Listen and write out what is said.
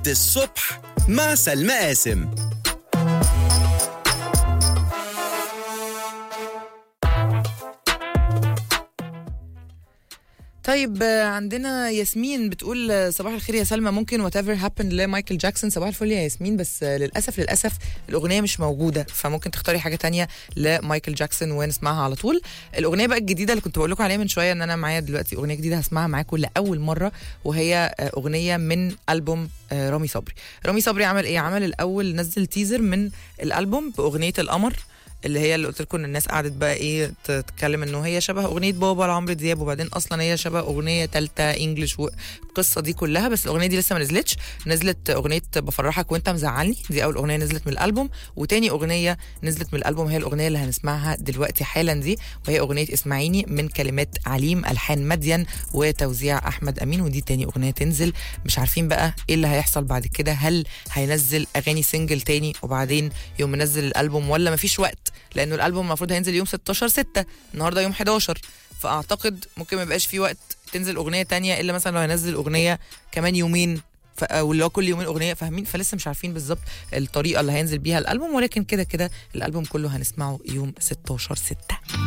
الصبح مع سلمى قاسم طيب آه، عندنا ياسمين بتقول آه، صباح الخير يا سلمى ممكن وات ايفر هابن لمايكل جاكسون صباح الفل يا ياسمين بس آه، للاسف للاسف الاغنيه مش موجوده فممكن تختاري حاجه تانية لمايكل جاكسون ونسمعها على طول الاغنيه بقى الجديده اللي كنت بقول لكم عليها من شويه ان انا معايا دلوقتي اغنيه جديده هسمعها معاكم لاول مره وهي آه، اغنيه من البوم آه، رامي صبري رامي صبري عمل ايه عمل الاول نزل تيزر من الالبوم باغنيه القمر اللي هي اللي قلت لكم ان الناس قعدت بقى ايه تتكلم انه هي شبه اغنيه بابا لعمرو دياب وبعدين اصلا هي شبه اغنيه تالتة انجلش والقصه دي كلها بس الاغنيه دي لسه ما نزلتش نزلت اغنيه بفرحك وانت مزعلني دي اول اغنيه نزلت من الالبوم وتاني اغنيه نزلت من الالبوم هي الاغنيه اللي هنسمعها دلوقتي حالا دي وهي اغنيه اسمعيني من كلمات عليم الحان مدين وتوزيع احمد امين ودي تاني اغنيه تنزل مش عارفين بقى ايه اللي هيحصل بعد كده هل هينزل اغاني سنجل تاني وبعدين يوم منزل الالبوم ولا مفيش وقت لانه الالبوم المفروض هينزل يوم 16 6 النهارده يوم 11 فاعتقد ممكن ما يبقاش في وقت تنزل اغنيه تانية الا مثلا لو هينزل اغنيه كمان يومين ف... واللي هو كل يومين اغنيه فاهمين فلسه مش عارفين بالظبط الطريقه اللي هينزل بيها الالبوم ولكن كده كده الالبوم كله هنسمعه يوم 16 6